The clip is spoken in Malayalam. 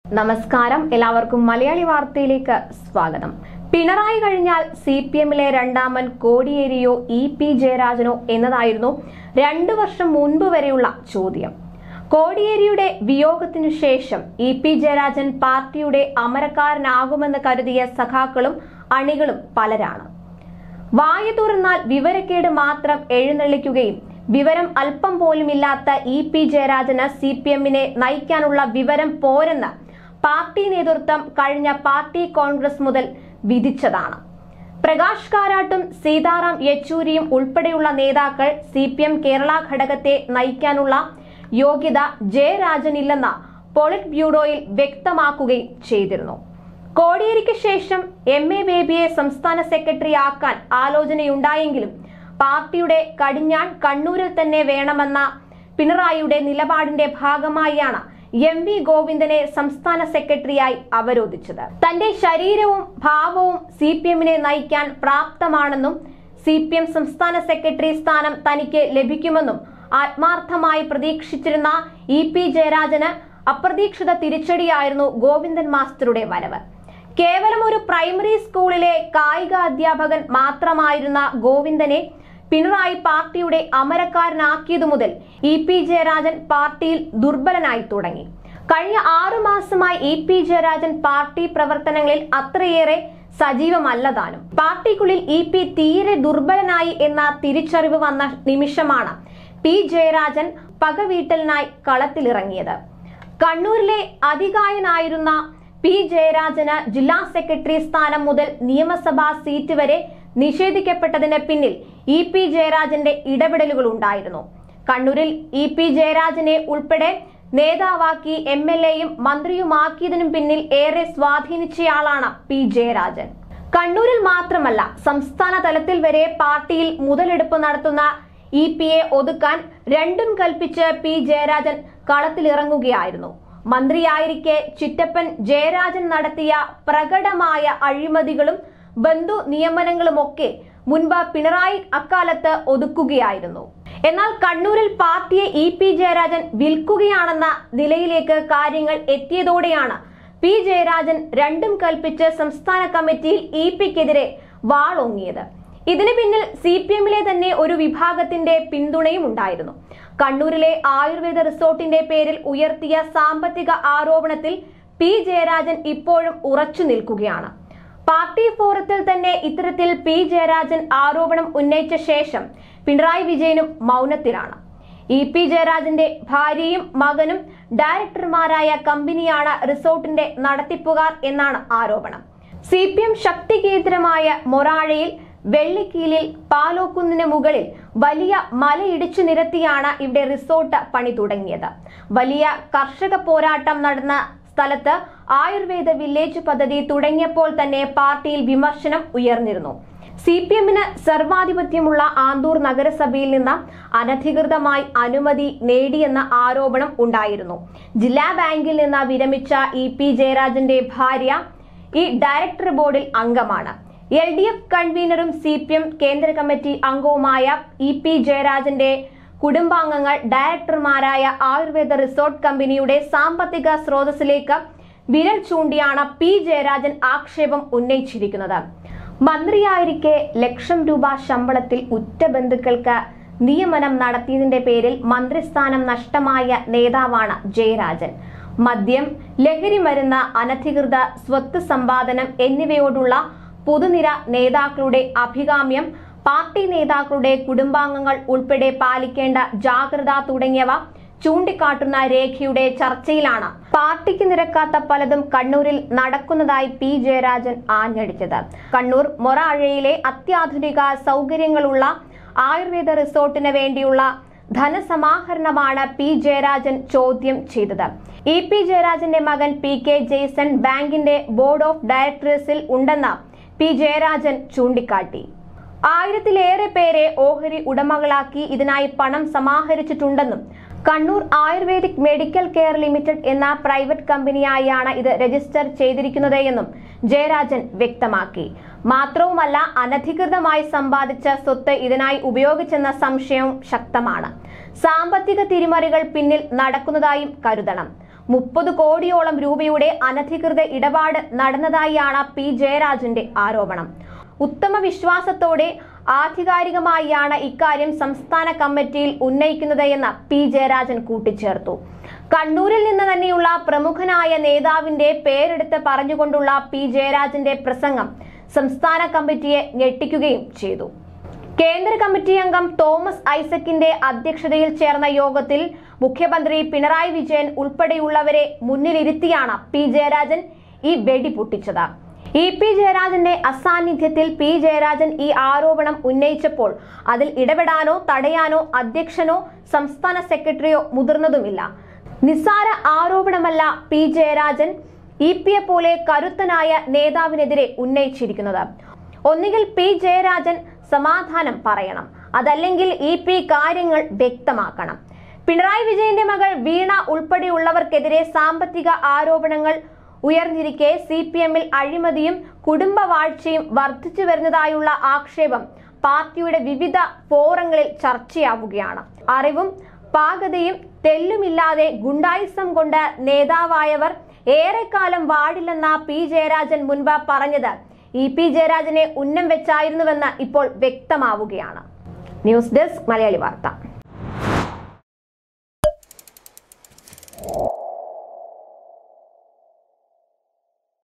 നമസ്കാരം എല്ലാവർക്കും മലയാളി വാർത്തയിലേക്ക് സ്വാഗതം പിണറായി കഴിഞ്ഞാൽ സി പി എമ്മിലെ രണ്ടാമൻ കോടിയേരിയോ ഇ പി ജയരാജനോ എന്നതായിരുന്നു രണ്ടു വർഷം മുൻപ് വരെയുള്ള ചോദ്യം കോടിയേരിയുടെ വിയോഗത്തിനു ശേഷം ഇ പി ജയരാജൻ പാർട്ടിയുടെ അമരക്കാരനാകുമെന്ന് കരുതിയ സഖാക്കളും അണികളും പലരാണ് വായ തുറന്നാൽ വിവരക്കേട് മാത്രം എഴുന്നള്ളിക്കുകയും വിവരം അല്പം പോലുമില്ലാത്ത ഇ പി ജയരാജന് സി പി എമ്മിനെ നയിക്കാനുള്ള വിവരം പോരെന്ന് പാർട്ടി നേതൃത്വം കഴിഞ്ഞ പാർട്ടി കോൺഗ്രസ് മുതൽ വിധിച്ചതാണ് പ്രകാശ് കാരാട്ടും സീതാറാം യെച്ചൂരിയും ഉൾപ്പെടെയുള്ള നേതാക്കൾ സി പി എം കേരള ഘടകത്തെ നയിക്കാനുള്ള യോഗ്യത ജയരാജനില്ലെന്ന് പോളിറ്റ് ബ്യൂറോയിൽ വ്യക്തമാക്കുകയും ചെയ്തിരുന്നു കോടിയേരിക്ക് ശേഷം എം എ ബേബിയെ സംസ്ഥാന സെക്രട്ടറി ആക്കാൻ ആലോചനയുണ്ടായെങ്കിലും പാർട്ടിയുടെ കടിഞ്ഞാൺ കണ്ണൂരിൽ തന്നെ വേണമെന്ന പിണറായിയുടെ നിലപാടിന്റെ ഭാഗമായാണ് എം വി ഗോവിന്ദനെ സംസ്ഥാന സെക്രട്ടറിയായി അവരോധിച്ചത് തന്റെ ശരീരവും ഭാവവും സി പി എമ്മിനെ നയിക്കാൻ പ്രാപ്തമാണെന്നും സി പി എം സംസ്ഥാന സെക്രട്ടറി സ്ഥാനം തനിക്ക് ലഭിക്കുമെന്നും ആത്മാർത്ഥമായി പ്രതീക്ഷിച്ചിരുന്ന ഇ പി ജയരാജന് അപ്രതീക്ഷിത തിരിച്ചടിയായിരുന്നു ഗോവിന്ദൻ മാസ്റ്ററുടെ വരവ് കേവലം ഒരു പ്രൈമറി സ്കൂളിലെ കായിക അധ്യാപകൻ മാത്രമായിരുന്ന ഗോവിന്ദനെ പിണറായി പാർട്ടിയുടെ അമരക്കാരനാക്കിയതു മുതൽ ഇ പി ജയരാജൻ പാർട്ടിയിൽ ദുർബലനായി തുടങ്ങി കഴിഞ്ഞ ആറു മാസമായി ഇ പി ജയരാജൻ പാർട്ടി പ്രവർത്തനങ്ങളിൽ അത്രയേറെ സജീവമല്ലതാനും പാർട്ടിക്കുള്ളിൽ ഇ പി തീരെ ദുർബലനായി എന്ന തിരിച്ചറിവ് വന്ന നിമിഷമാണ് പി ജയരാജൻ പകവീട്ടലിനായി കളത്തിലിറങ്ങിയത് കണ്ണൂരിലെ അതികായനായിരുന്ന പി ജയരാജന് ജില്ലാ സെക്രട്ടറി സ്ഥാനം മുതൽ നിയമസഭാ സീറ്റ് വരെ നിഷേധിക്കപ്പെട്ടതിന് പിന്നിൽ ഇ പി ജയരാജന്റെ ഇടപെടലുകൾ ഉണ്ടായിരുന്നു കണ്ണൂരിൽ ഇ പി ജയരാജനെ ഉൾപ്പെടെ നേതാവാക്കി എം എൽ എയും മന്ത്രിയുമാക്കിയതിനും പിന്നിൽ ഏറെ സ്വാധീനിച്ചയാളാണ് പി ജയരാജൻ കണ്ണൂരിൽ മാത്രമല്ല സംസ്ഥാന തലത്തിൽ വരെ പാർട്ടിയിൽ മുതലെടുപ്പ് നടത്തുന്ന ഇ പിയെ ഒതുക്കാൻ രണ്ടും കൽപ്പിച്ച് പി ജയരാജൻ കളത്തിലിറങ്ങുകയായിരുന്നു മന്ത്രിയായിരിക്കെ ചിറ്റപ്പൻ ജയരാജൻ നടത്തിയ പ്രകടമായ അഴിമതികളും ബന്ധു നിയമനങ്ങളുമൊക്കെ മുൻപ് പിണറായി അക്കാലത്ത് ഒതുക്കുകയായിരുന്നു എന്നാൽ കണ്ണൂരിൽ പാർട്ടിയെ ഇ പി ജയരാജൻ വിൽക്കുകയാണെന്ന നിലയിലേക്ക് കാര്യങ്ങൾ എത്തിയതോടെയാണ് പി ജയരാജൻ രണ്ടും കൽപ്പിച്ച് സംസ്ഥാന കമ്മിറ്റിയിൽ ഇ പിക്കെതിരെ വാളോങ്ങിയത് ഇതിന് പിന്നിൽ സി പി എമ്മിലെ തന്നെ ഒരു വിഭാഗത്തിന്റെ പിന്തുണയും ഉണ്ടായിരുന്നു കണ്ണൂരിലെ ആയുർവേദ റിസോർട്ടിന്റെ പേരിൽ ഉയർത്തിയ സാമ്പത്തിക ആരോപണത്തിൽ പി ജയരാജൻ ഇപ്പോഴും ഉറച്ചു നിൽക്കുകയാണ് പാർട്ടി ഫോറത്തിൽ തന്നെ ഇത്തരത്തിൽ പി ജയരാജൻ ആരോപണം ഉന്നയിച്ച ശേഷം പിണറായി വിജയനും മൗനത്തിലാണ് ഇ പി ജയരാജന്റെ ഭാര്യയും മകനും ഡയറക്ടർമാരായ കമ്പനിയാണ് റിസോർട്ടിന്റെ നടത്തിപ്പുകാർ എന്നാണ് ആരോപണം സി പി എം ശക്തി കേന്ദ്രമായ മൊറാഴയിൽ വെള്ളിക്കീലിൽ പാലോക്കുന്നിന് മുകളിൽ വലിയ മലയിടിച്ചു നിരത്തിയാണ് ഇവിടെ റിസോർട്ട് പണി തുടങ്ങിയത് വലിയ കർഷക പോരാട്ടം നടന്ന സ്ഥലത്ത് ആയുർവേദ വില്ലേജ് പദ്ധതി തുടങ്ങിയപ്പോൾ തന്നെ പാർട്ടിയിൽ വിമർശനം ഉയർന്നിരുന്നു സി പി എമ്മിന് സർവാധിപത്യമുള്ള ആന്തൂർ നഗരസഭയിൽ നിന്ന് അനധികൃതമായി അനുമതി നേടിയെന്ന ആരോപണം ഉണ്ടായിരുന്നു ജില്ലാ ബാങ്കിൽ നിന്ന് വിരമിച്ച ഇ പി ജയരാജന്റെ ഭാര്യ ഈ ഡയറക്ടർ ബോർഡിൽ അംഗമാണ് എൽ ഡി എഫ് കൺവീനറും സി പി എം കേന്ദ്ര കമ്മിറ്റി അംഗവുമായ ഇ പി ജയരാജന്റെ കുടുംബാംഗങ്ങൾ ഡയറക്ടർമാരായ ആയുർവേദ റിസോർട്ട് കമ്പനിയുടെ സാമ്പത്തിക സ്രോതസ്സിലേക്ക് വിരൽ ചൂണ്ടിയാണ് പി ജയരാജൻ ആക്ഷേപം ഉന്നയിച്ചിരിക്കുന്നത് മന്ത്രിയായിരിക്കെ ലക്ഷം രൂപ ശമ്പളത്തിൽ ഉറ്റ ബന്ധുക്കൾക്ക് നിയമനം നടത്തിയതിന്റെ പേരിൽ മന്ത്രിസ്ഥാനം നഷ്ടമായ നേതാവാണ് ജയരാജൻ മദ്യം ലഹരി മരുന്ന് അനധികൃത സ്വത്ത് സമ്പാദനം എന്നിവയോടുള്ള പൊതുനിര നേതാക്കളുടെ അഭികാമ്യം പാർട്ടി നേതാക്കളുടെ കുടുംബാംഗങ്ങൾ ഉൾപ്പെടെ പാലിക്കേണ്ട ജാഗ്രത തുടങ്ങിയവ ചൂണ്ടിക്കാട്ടുന്ന രേഖയുടെ ചർച്ചയിലാണ് പാർട്ടിക്ക് നിരക്കാത്ത പലതും കണ്ണൂരിൽ നടക്കുന്നതായി പി ജയരാജൻ ആഞ്ഞടിച്ചത് കണ്ണൂർ മൊറാഴയിലെ അത്യാധുനിക സൗകര്യങ്ങളുള്ള ആയുർവേദ റിസോർട്ടിന് വേണ്ടിയുള്ള ധനസമാഹരണമാണ് പി ജയരാജൻ ചോദ്യം ചെയ്തത് ഇ പി ജയരാജന്റെ മകൻ പി കെ ജെയ്സൺ ബാങ്കിന്റെ ബോർഡ് ഓഫ് ഡയറക്ടേഴ്സിൽ ഉണ്ടെന്ന് പി ജയരാജൻ ചൂണ്ടിക്കാട്ടി ആയിരത്തിലേറെ പേരെ ഓഹരി ഉടമകളാക്കി ഇതിനായി പണം സമാഹരിച്ചിട്ടുണ്ടെന്നും Kannur ayurvedic medical care limited എന്ന പ്രൈവറ്റ് കമ്പനിയായാണ് ഇത് രജിസ്റ്റർ ചെയ്തിരിക്കുന്നത് എന്നും ജയരാജൻ വ്യക്തമാക്കി മാത്രവുമല്ല അനധികൃതമായി സമ്പാദിച്ച സ്വത്ത് ഇതിനായി ഉപയോഗിച്ചെന്ന സംശയവും ശക്തമാണ് സാമ്പത്തിക തിരിമറികൾ പിന്നിൽ നടക്കുന്നതായും കരുതണം മുപ്പത് കോടിയോളം രൂപയുടെ അനധികൃത ഇടപാട് നടന്നതായാണ് പി ജയരാജന്റെ ആരോപണം ഉത്തമ വിശ്വാസത്തോടെ ആധികാരികമായാണ് ഇക്കാര്യം സംസ്ഥാന കമ്മിറ്റിയിൽ ഉന്നയിക്കുന്നത് എന്ന് പി ജയരാജൻ കൂട്ടിച്ചേർത്തു കണ്ണൂരിൽ നിന്ന് തന്നെയുള്ള പ്രമുഖനായ നേതാവിന്റെ പേരെടുത്ത് പറഞ്ഞുകൊണ്ടുള്ള പി ജയരാജന്റെ പ്രസംഗം സംസ്ഥാന കമ്മിറ്റിയെ ഞെട്ടിക്കുകയും ചെയ്തു കേന്ദ്ര കമ്മിറ്റി അംഗം തോമസ് ഐസക്കിന്റെ അധ്യക്ഷതയിൽ ചേർന്ന യോഗത്തിൽ മുഖ്യമന്ത്രി പിണറായി വിജയൻ ഉൾപ്പെടെയുള്ളവരെ മുന്നിലിരുത്തിയാണ് പി ജയരാജൻ ഈ വെടി പൊട്ടിച്ചത് ഇ പി ജയരാജന്റെ അസാന്നിധ്യത്തിൽ പി ജയരാജൻ ഈ ആരോപണം ഉന്നയിച്ചപ്പോൾ അതിൽ ഇടപെടാനോ തടയാനോ അധ്യക്ഷനോ സംസ്ഥാന സെക്രട്ടറിയോ മുതിർന്നതുമില്ല നിസ്സാര ആരോപണമല്ല പി ജയരാജൻ ഇ പിയെ പോലെ കരുത്തനായ നേതാവിനെതിരെ ഉന്നയിച്ചിരിക്കുന്നത് ഒന്നുകിൽ പി ജയരാജൻ സമാധാനം പറയണം അതല്ലെങ്കിൽ ഇ പി കാര്യങ്ങൾ വ്യക്തമാക്കണം പിണറായി വിജയന്റെ മകൾ വീണ ഉൾപ്പെടെയുള്ളവർക്കെതിരെ സാമ്പത്തിക ആരോപണങ്ങൾ ഉയർന്നിരിക്കെ സി പി എമ്മിൽ അഴിമതിയും കുടുംബവാഴ്ചയും വർദ്ധിച്ചു വരുന്നതായുള്ള ആക്ഷേപം പാർട്ടിയുടെ വിവിധ ഫോറങ്ങളിൽ ചർച്ചയാവുകയാണ് അറിവും പാകതയും തെല്ലുമില്ലാതെ ഗുണ്ടായിസം കൊണ്ട് നേതാവായവർ ഏറെക്കാലം വാഴില്ലെന്ന പി ജയരാജൻ മുൻപ് പറഞ്ഞത് ഇ പി ജയരാജനെ ഉന്നം വെച്ചായിരുന്നുവെന്ന് ഇപ്പോൾ വ്യക്തമാവുകയാണ് ന്യൂസ് ഡെസ്ക് മലയാളി വാർത്ത